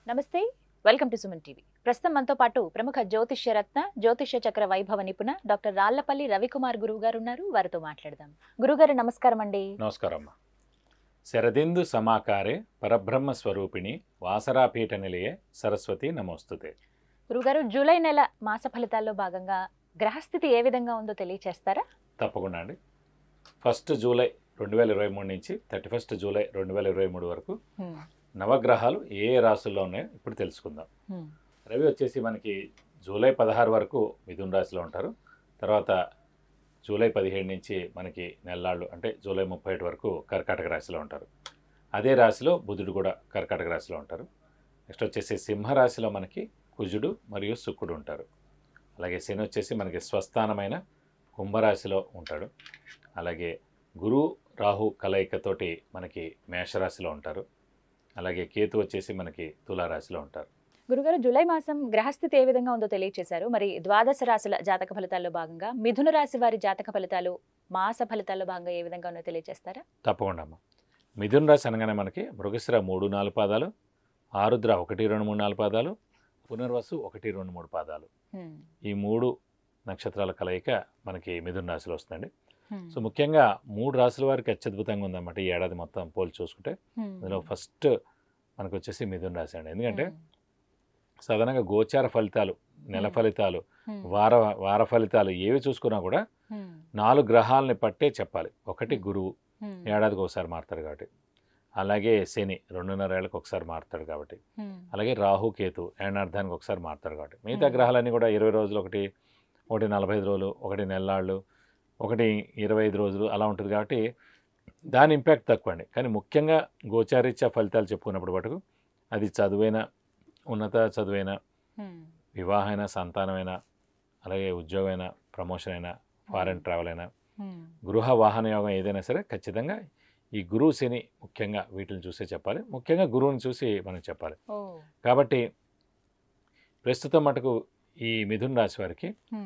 నమస్తే welcome to Suman TV ప్రస్తుతం మనతో పాటు ప్రముఖ జ్యోతిష్య రత్న జ్యోతిష్య చక్ర వైభవ నిపుణ డాక్టర్ రాళ్లపల్లి రవికుమార్ గురువు గారు ఉన్నారు వారితో మాట్లాడదాం గురుగారు నమస్కారం అండి నమస్కారం అమ్మ శరదిందు సమాకారే పరబ్రహ్మ స్వరూపిణి వాసరాపీఠ నిలయే సరస్వతి నమోస్తుతే గురుగారు జూలై నెల మాస ఫలితాల్లో భాగంగా గ్రహస్థితి ఏ విధంగా ఉందో తెలియచేస్తారా తప్పకుండా అండి ఫస్ట్ జూలై రెండు వేల ఇరవై మూడు నుంచి థర్టీ ఫస్ట్ జూలై రెండు వేల ఇరవై మూడు వరకు నవగ్రహాలు ఏ ఏ రాశుల్లో ఉన్నాయో ఇప్పుడు తెలుసుకుందాం రవి వచ్చేసి మనకి జూలై పదహారు వరకు మిథున రాశిలో ఉంటారు తర్వాత జూలై పదిహేడు నుంచి మనకి నెల్లాళ్ళు అంటే జూలై ముప్పై ఒకటి వరకు కర్కాటక రాశిలో ఉంటారు అదే రాశిలో బుధుడు కూడా కర్కాటక రాశిలో ఉంటారు నెక్స్ట్ వచ్చేసి సింహరాశిలో మనకి కుజుడు మరియు శుక్రుడు ఉంటారు అలాగే శని వచ్చేసి మనకి స్వస్థానమైన కుంభరాశిలో ఉంటాడు అలాగే గురు రాహు కలయికతోటి మనకి మేషరాశిలో ఉంటారు అలాగే కేతు వచ్చేసి మనకి తులారాశిలో ఉంటారు గురుగారు జూలై మాసం గ్రహస్థితి ఏ విధంగా ఉందో తెలియచేశారు మరి ద్వాదశ రాశుల జాతక ఫలితాల్లో భాగంగా మిథున రాశి వారి జాతక ఫలితాలు మాస ఫలితాల్లో భాగంగా ఏ విధంగా ఉన్నో తెలియచేస్తారా తప్పకుండా అమ్మ మిథున రాశి అనగానే మనకి మృగశిర మూడు నాలుగు పాదాలు ఆరుద్ర ఒకటి రెండు మూడు నాలుగు పాదాలు పునర్వసు ఒకటి రెండు మూడు పాదాలు హ్మ్. ఈ మూడు నక్షత్రాల కలయిక మనకి మిథున రాశిలో వస్తుందండి హ్మ్. సో ముఖ్యంగా మూడు రాశుల వారికి అత్యద్భుతంగా ఉందన్నమాట ఈ ఏడాది మొత్తం పోల్చి చూసుకుంటే హ్మ్. అందులో ఫస్ట్ మనకు వచ్చేసి మిథున రాశి అండి ఎందుకంటే హ్మ్. సాధారణంగా గోచార ఫలితాలు నెల Hmm. ఫలితాలు హ్మ్. వార వార ఫలితాలు ఏవి చూసుకున్నా కూడా హ్మ్. నాలుగు గ్రహాలని పట్టే చెప్పాలి ఒకటి Hmm. గురువు హ్మ్. ఏడాదికి ఒకసారి మారుతాడు కాబట్టి అలాగే శని రెండున్నర ఏళ్ళకి ఒకసారి మారుతాడు కాబట్టి హ్మ్. అలాగే రాహు కేతు ఏడార్థానికి ఒకసారి మారుతాడు కాబట్టి మిగతా Hmm. గ్రహాలన్నీ కూడా ఇరవై రోజులు ఒకటి ఒకటి నలభై ఐదు రోజులు ఒకటి నెల్లాళ్ళు ఒకటి ఇరవై ఐదు రోజులు అలా ఉంటుంది కాబట్టి దాని ఇంపాక్ట్ తక్కువ అండి కానీ ముఖ్యంగా గోచారీత్యా ఫలితాలు చెప్పుకున్నప్పుడు మటుకు అది చదువైన ఉన్నత చదువైన హ్మ్. వివాహమైన సంతానమైన అలాగే ఉద్యోగమైన ప్రమోషన్ అయినా ఫారెన్ ట్రావెల్ అయినా హ్మ్. గృహ వాహన యోగం ఏదైనా సరే ఖచ్చితంగా ఈ గురువు శని ముఖ్యంగా వీటిని చూసే చెప్పాలి ముఖ్యంగా గురువుని చూసి మనం చెప్పాలి ఓ. కాబట్టి ప్రస్తుతం మటుకు ఈ మిథున రాశి వారికి హ్మ్.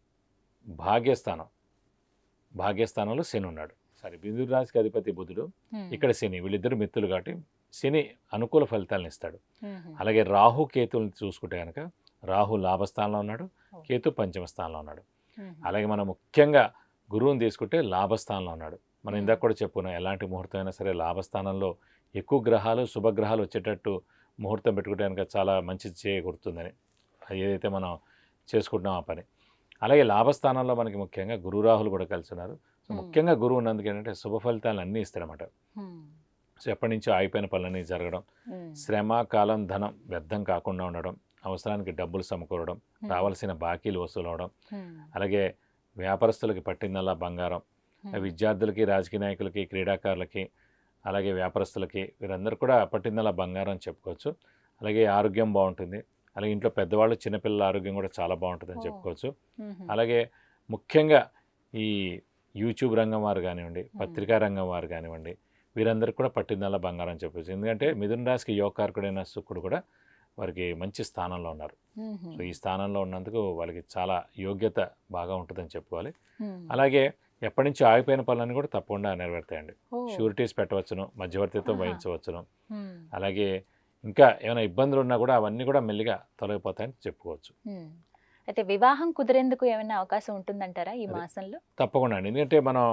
భాగ్యస్థానం భాగ్యస్థానంలో శని ఉన్నాడు సరే మిథున రాశికి అధిపతి బుధుడు హ్మ్. ఇక్కడ శని వీళ్ళిద్దరు మిత్రులు కాబట్టి శని అనుకూల ఫలితాలను ఇస్తాడు హ్మ్. అలాగే రాహు కేతువుని చూసుకుంటే కనుక రాహు లాభస్థానంలో ఉన్నాడు ఓ. కేతు పంచమ స్థానంలో ఉన్నాడు హ్మ్. అలాగే మనం ముఖ్యంగా గురువుని తీసుకుంటే లాభస్థానంలో ఉన్నాడు మనం Hmm. ఇందాక కూడా చెప్పుకున్నాం ఎలాంటి ముహూర్తం అయినా సరే లాభస్థానంలో ఎక్కువ గ్రహాలు శుభగ్రహాలు వచ్చేటట్టు ముహూర్తం పెట్టుకుంటే కనుక చాలా మంచిది చేయకూడుతుందని అది ఏదైతే మనం చేసుకుంటున్నాం ఆ పని అలాగే లాభస్థానంలో మనకి ముఖ్యంగా గురు రాహులు కూడా కలిసి ఉన్నారు సో Hmm. ముఖ్యంగా గురువు ఉన్నందుకు ఏంటంటే శుభ ఫలితాలు అన్నీ ఇస్తారన్నమాట హ్మ్. సో ఎప్పటి నుంచో ఆగిపోయిన పనులన్నీ జరగడం హ్మ్. శ్రమ కాలం ధనం వ్యర్థం కాకుండా ఉండడం అవసరానికి డబ్బులు సమకూరడం హ్మ్. రావాల్సిన బాకీలు వసూలు అవడం హ్మ్. అలాగే వ్యాపారస్తులకి పట్టిందల్లా బంగారం హ్మ్. విద్యార్థులకి రాజకీయ నాయకులకి క్రీడాకారులకి అలాగే వ్యాపారస్తులకి వీరందరూ కూడా పట్టిందల్లా బంగారం అని చెప్పుకోవచ్చు అలాగే ఆరోగ్యం బాగుంటుంది అలాగే ఇంట్లో పెద్దవాళ్ళు చిన్నపిల్లల ఆరోగ్యం కూడా చాలా బాగుంటుందని ఓ. చెప్పుకోవచ్చు హ్మ్. అలాగే ముఖ్యంగా ఈ యూట్యూబ్ రంగం వారు కానివ్వండి పత్రికా రంగం వారు కానివ్వండి వీరందరికీ కూడా పట్టిందల్లా బంగారం అని చెప్పవచ్చు ఎందుకంటే మిథున రాశికి యోగకారకుడైన శుక్రుడు కూడా వారికి మంచి స్థానంలో ఉన్నారు హ్మ్. సో ఈ స్థానంలో ఉన్నందుకు వాళ్ళకి చాలా యోగ్యత బాగా ఉంటుందని చెప్పుకోవాలి హ్మ్. అలాగే ఎప్పటి నుంచి ఆగిపోయిన పనులన్నీ కూడా తప్పకుండా నెరవేరుతాయండి ఓ. షూరిటీస్ పెట్టవచ్చును మధ్యవర్తిత్వం ఆహా. వహించవచ్చును హ్మ్. అలాగే ఇంకా ఏమైనా ఇబ్బందులు ఉన్నా కూడా అవన్నీ కూడా మెల్లిగా తొలగిపోతాయని చెప్పుకోవచ్చు హ్మ్. అయితే వివాహం కుదిరేందుకు ఏమైనా అవకాశం ఉంటుందంటారా ఈ అదే. మాసంలో తప్పకుండా అండి ఎందుకంటే మనం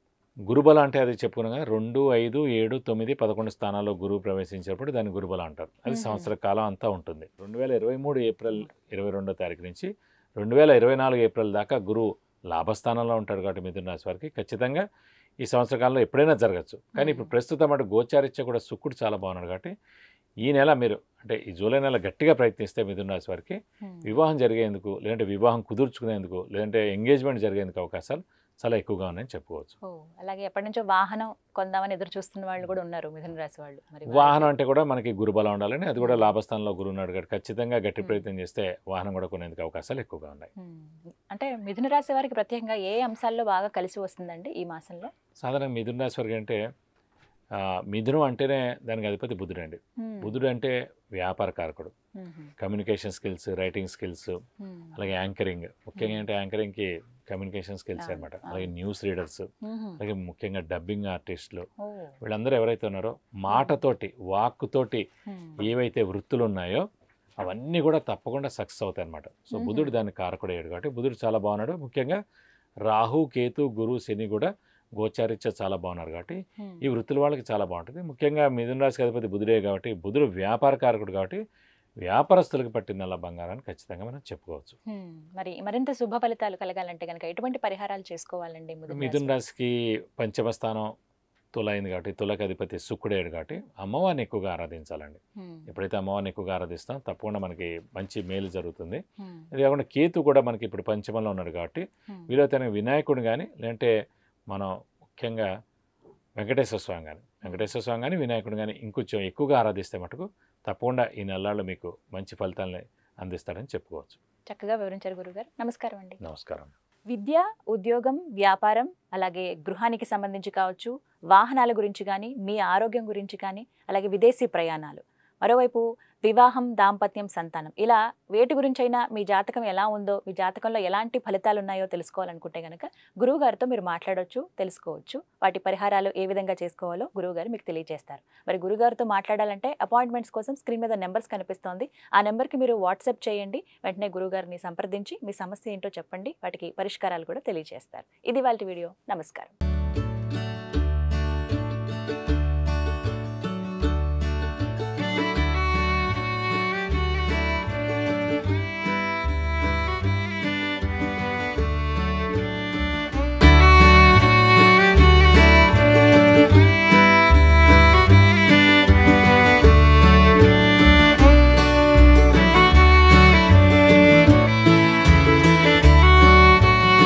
గురుబల అంటే అది చెప్పుకున్నాం కదా రెండు ఐదు ఏడు తొమ్మిది పదకొండు స్థానాల్లో గురువు ప్రవేశించినప్పుడు దాన్ని గురుబల అంటారు అది మ్మ్. సంవత్సర కాలం అంతా ఉంటుంది రెండు వేల ఇరవై మూడు ఏప్రిల్ ఇరవై రెండో తారీఖు నుంచి రెండు వేల ఇరవై నాలుగు ఏప్రిల్ దాకా గురువు లాభస్థానంలో ఉంటాడు కాబట్టి మిథున రాశి వారికి ఖచ్చితంగా ఈ సంవత్సర కాలంలో ఎప్పుడైనా జరగచ్చు కానీ ఇప్పుడు మ్మ్. ప్రస్తుతం అటు గోచారిత్య కూడా శుక్రుడు చాలా బాగున్నాడు కాబట్టి ఈ నెల మీరు అంటే ఈ జూలై నెల గట్టిగా ప్రయత్నిస్తే మిథున రాశి వారికి హ్మ్. వివాహం జరిగేందుకు లేదంటే వివాహం కుదుర్చుకునేందుకు లేదంటే ఎంగేజ్మెంట్ జరిగేందుకు అవకాశాలు చాలా ఎక్కువగా ఉన్నాయని చెప్పుకోవచ్చు ఓ అలాగే ఎప్పటి నుంచో వాహనం కొందామని ఎదురు చూస్తున్న వాళ్ళు కూడా ఉన్నారు మిథున రాశి వాళ్ళు మరి వారికి- వాహనం అంటే కూడా మనకి గురుబలం ఉండాలని అది కూడా మ్మ్. లాభస్థానంలో గురువు ఉన్నాడు కాబట్టి ఖచ్చితంగా గట్టి మ్మ్. ప్రయత్నం చేస్తే వాహనం కూడా కొనేందుకు అవకాశాలు ఎక్కువగా ఉన్నాయి హ్మ్. అంటే మిథున రాశి వారికి ప్రత్యేకంగా ఏ అంశాల్లో బాగా కలిసి వస్తుందండి ఈ మాసంలో సాధారణంగా మిథున రాశి వారికి అంటే ఆ, మిథునం అంటేనే దానికి అధిపతి బుధుడు అండి హ్మ్. బుధుడు అంటే వ్యాపార కారకుడు హ్మ్. కమ్యూనికేషన్ స్కిల్స్ రైటింగ్ స్కిల్స్ హ్మ్. అలాగే యాంకరింగ్ ముఖ్యంగా మ్మ్. అంటే యాంకరింగ్కి కమ్యూనికేషన్ స్కిల్స్ అవును, అనమాట అవును. అలాగే న్యూస్ రీడర్స్ హ్మ్. అలాగే ముఖ్యంగా డబ్బింగ్ ఆర్టిస్టులు ఓ వీళ్ళందరూ ఎవరైతే ఉన్నారో మాటతోటి వాక్కుతోటి ఉమ్, ఏవైతే వృత్తులు ఉన్నాయో అవన్నీ కూడా తప్పకుండా సక్సెస్ అవుతాయి అనమాట సో మ్మ్. బుధుడు దాన్ని కారకుడయ్యాడు కాబట్టి బుధుడు చాలా బాగున్నాడు ముఖ్యంగా రాహు కేతు గురు శని కూడా గోచారిత్య చాలా బాగున్నారు కాబట్టి ఉమ్, ఈ వృత్తుల వాళ్ళకి చాలా బాగుంటుంది ముఖ్యంగా మిథున రాశికి అధిపతి బుధుడే కాబట్టి బుధుడు వ్యాపారకారకుడు కాబట్టి వ్యాపారస్తులకు పట్టిందల్లా బంగారాన్ని ఖచ్చితంగా మనం చెప్పుకోవచ్చు ఉమ్, మరి మరింత శుభ ఫలితాలు కలగాలంటే కనుక ఎటువంటి పరిహారాలు చేసుకోవాలండి మిథున మిథున రాశి? రాశికి పంచమ స్థానం తుల అయింది కాబట్టి తులకు అధిపతి శుక్రుడేడు కాబట్టి అమ్మవారిని ఎక్కువగా ఆరాధించాలండి ఉమ్, ఎప్పుడైతే అమ్మవారిని ఎక్కువగా ఆరాధిస్తాం తప్పకుండా మనకి మంచి మేలు జరుగుతుంది ఉమ్, ఇది కాకుండా కేతు కూడా మనకి ఇప్పుడు పంచమంలో ఉన్నాడు కాబట్టి ఉమ్, వీలైతే వినాయకుడు కానీ లేదంటే మనం ముఖ్యంగా వెంకటేశ్వర స్వామి కానీ వెంకటేశ్వర స్వామి కానీ వినాయకుడు కానీ ఇంకొంచెం ఎక్కువగా ఆరాధిస్తే మటుకు తప్పకుండా ఈ నెలల్లో మీకు మంచి ఫలితాలని అందిస్తాడని చెప్పుకోవచ్చు చక్కగా వివరించారు గురుగారు నమస్కారం అండి నమస్కారం విద్య ఉద్యోగం వ్యాపారం అలాగే గృహానికి సంబంధించి కావచ్చు వాహనాల గురించి కానీ మీ ఆరోగ్యం గురించి కానీ అలాగే విదేశీ ప్రయాణాలు మరోవైపు వివాహం దాంపత్యం సంతానం ఇలా వేటి గురించైనా మీ జాతకం ఎలా ఉందో మీ జాతకంలో ఎలాంటి ఫలితాలు ఉన్నాయో తెలుసుకోవాలనుకుంటే కనుక గురువుగారితో మీరు మాట్లాడొచ్చు తెలుసుకోవచ్చు వాటి పరిహారాలు ఏ విధంగా చేసుకోవాలో గురువుగారు మీకు తెలియజేస్తారు మరి గురుగారితో మాట్లాడాలంటే అపాయింట్మెంట్స్ కోసం స్క్రీన్ మీద నెంబర్స్ కనిపిస్తోంది ఆ నెంబర్కి మీరు వాట్సాప్ చేయండి వెంటనే గురువుగారిని సంప్రదించి మీ సమస్య ఏంటో చెప్పండి వాటికి పరిష్కారాలు కూడా తెలియజేస్తారు ఇది వాళ్ళ వీడియో నమస్కారం